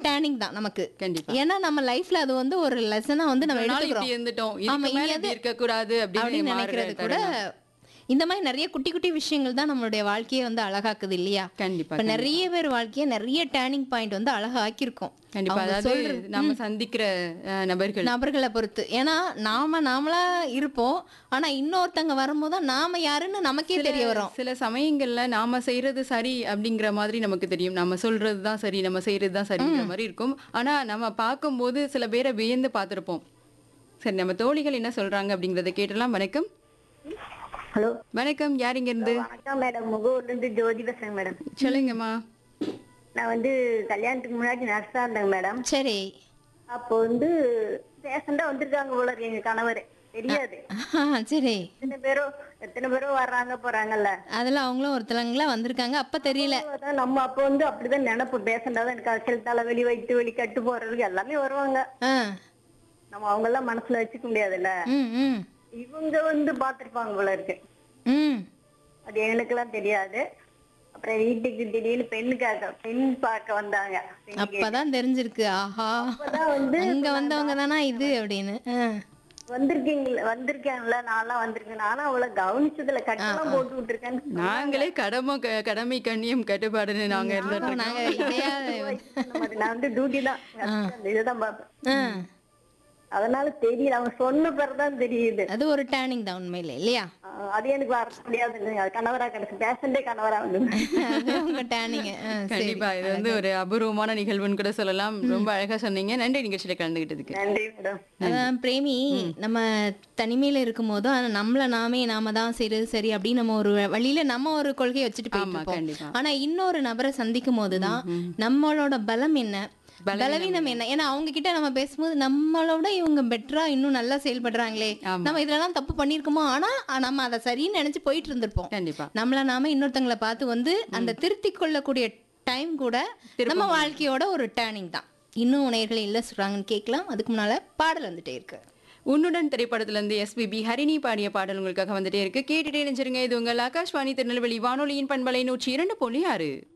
Turning தான் நமக்கு கண்டிப்பா ஏன்னா நம்ம லைஃப்ல அது வந்து ஒரு லெசனா வந்து நம்ம ஒரு நாள் எடுத்துக்கிறோம் இப்படி இருந்துட்டோம் ஆமா, இதுக்கு மேல இனி இப்படி அது- இருக்க கூடாது அப்படின்னு அப்படின்னு நினைக்கிறது மாறுற கூட தருணம். இந்த மாதிரி நிறைய குட்டி குட்டி விஷயங்கள் தான் நம்மளுடைய வாழ்க்கையை வந்து அழகாக்குது இல்லையா கண்டிப்பா இப்ப நிறைய பேர் வாழ்க்கையை நிறைய டேர்னிங் பாயிண்ட் வந்து அழகா ஆக்கியிருக்கோம் கண்டிப்பா அவங்க அதாவது சொல்றது- நம்ம சந்திக்கிற அஹ், நபர்கள் நபர்களை பொறுத்து ஏன்னா நாம நாமளா இருப்போம் ஆனா இன்னொருத்தங்க வரும்போது தான் நாம யாருன்னு நமக்கே தெரிய வரும் சில சமயங்கள்ல நாம செய்யறது சரி அப்படிங்கிற மாதிரி நமக்கு தெரியும் நம்ம சொல்றது தான் சரி நம்ம செய்யறது தான் சரிங்கிற மாதிரி இருக்கும் ஆனா நம்ம பார்க்கும்போது சில பேரை வியந்து பார்த்திருப்போம் சரி நம்ம தோழிகள் என்ன சொல்றாங்க அப்படிங்கறத கேட்டலாம் வணக்கம் ஹலோ வணக்கம் யார் இங்க இருந்து வணக்கம் மேடம் முகூர்ல இருந்து ஜோதி பேசுறேன் மேடம் சொல்லுங்கம்மா நான் வந்து கல்யாணத்துக்கு முன்னாடி நர்ஸா இருந்தேங்க மேடம் சரி அப்போ வந்து பேஷண்டா வந்திருக்காங்க போல இருக்கு எங்க கணவர் தெரியாது ஆஹ், சரி எத்தனை பேரோ எத்தனை பேரோ வர்றாங்க போறாங்கல்ல அதுல அவங்களும் ஒருத்தவங்களா வந்திருக்காங்க அப்ப தெரியல அதான் நம்ம அப்போ வந்து அப்படிதான் நினைப்போம் பேஷண்டா தான் எனக்கு அசல் தலைவலி வயிற்று வலி கட்டு போறதுக்கு எல்லாமே வருவாங்க ஆ நம்ம அவங்க எல்லாம் மனசுல வச்சுக்க முடியாதுல்ல ம் ம் இவங்க வந்து பாத்திருப்பாங்க போல இருக்கு ம் அது எங்களுக்கெல்லாம் தெரியாது அப்புறம் வீட்டுக்கு திடீர்னு பெண்ணுக்காக பெண் பார்க்க வந்தாங்க பெண் அப்பதான் தெரிஞ்சிருக்கு ஆஹா அப்பதான் வந்து அங்க வந்தவங்க தானா இது அப்படின்னு ஆ. வந்திருக்கீங்களா வந்திருக்கேன்ல நான்லாம் வந்திருக்கேன் நானும் அவளை கவனிச்சதுல கட்டெல்லாம் போட்டு விட்டுருக்கேன் நாங்களே கடமை க- கடமை கண்ணியம் கட்டுப்பாடுன்னு நாங்க இருந்துட்டு இருக்கோம் நாங்க இடையா நான் வந்து டியூட்டி தான் அந்த இதுதான் பார்ப்பேன் ஆ. அதனால தெரியல அவங்க சொன்ன பிறகுதான் தெரியுது அது ஒரு டேர்னிங் தான் உண்மையில இல்லையா ஆஹ் அது எனக்கு வர முடியாது அது கணவரா கிடைச்சு பேஷண்டே கணவரா வந்து அது உங்க டேர்னிங் சரி கண்டிப்பா இது வந்து ஒரு அபூர்வமான நிகழ்வுன்னு கூட சொல்லலாம் ரொம்ப அழகா சொன்னீங்க நன்றி நிகழ்ச்சியில கலந்துகிட்டதுக்கு நன்றி மேடம் அதான் பிரேமி நம்ம தனிமையில இருக்கும் போதும் ஆனா நம்மள நாமே நாம தான் செய்யறது சரி அப்படின்னு நம்ம ஒரு வழியில நம்ம ஒரு கொள்கையை வச்சுட்டு போயிட்டு ஆமா இருப்போம் கண்டிப்பா ஆனா இன்னொரு நபரை சந்திக்கும் போதுதான் நம்மளோட பலம் என்ன பலவீனம் என்ன ஏன்னா அவங்க கிட்ட நம்ம பேசும்போது நம்மளோட இவங்க பெட்டரா இன்னும் நல்லா செயல்படுறாங்களே ஆமா. நம்ம இதெல்லாம் தப்பு பண்ணிருக்கோமோ ஆனா நம்ம அதை சரின்னு நினைச்சு போயிட்டு இருந்திருப்போம் கண்டிப்பா நம்மள நாம இன்னொருத்தங்களை பார்த்து வந்து அந்த திருத்திக் கொள்ளக்கூடிய டைம் கூட நம்ம வாழ்க்கையோட ஒரு டேர்னிங் தான் இன்னும் நேயர்கள் இல்ல சொல்றாங்கன்னு கேட்கலாம் அதுக்கு முன்னால பாடல் வந்துட்டே இருக்கு உன்னுடன் திரைப்படத்துல இருந்து எஸ்பிபி ஹரிணி பாடிய பாடல் உங்களுக்காக வந்துட்டே இருக்கு கேட்டுட்டே நினைச்சிருங்க இது உங்கள் ஆகாஷ்வாணி திருநெல்வேலி வானொலியின் பண்பலை நூற்றி இரண்டு புள்ளி ஆறு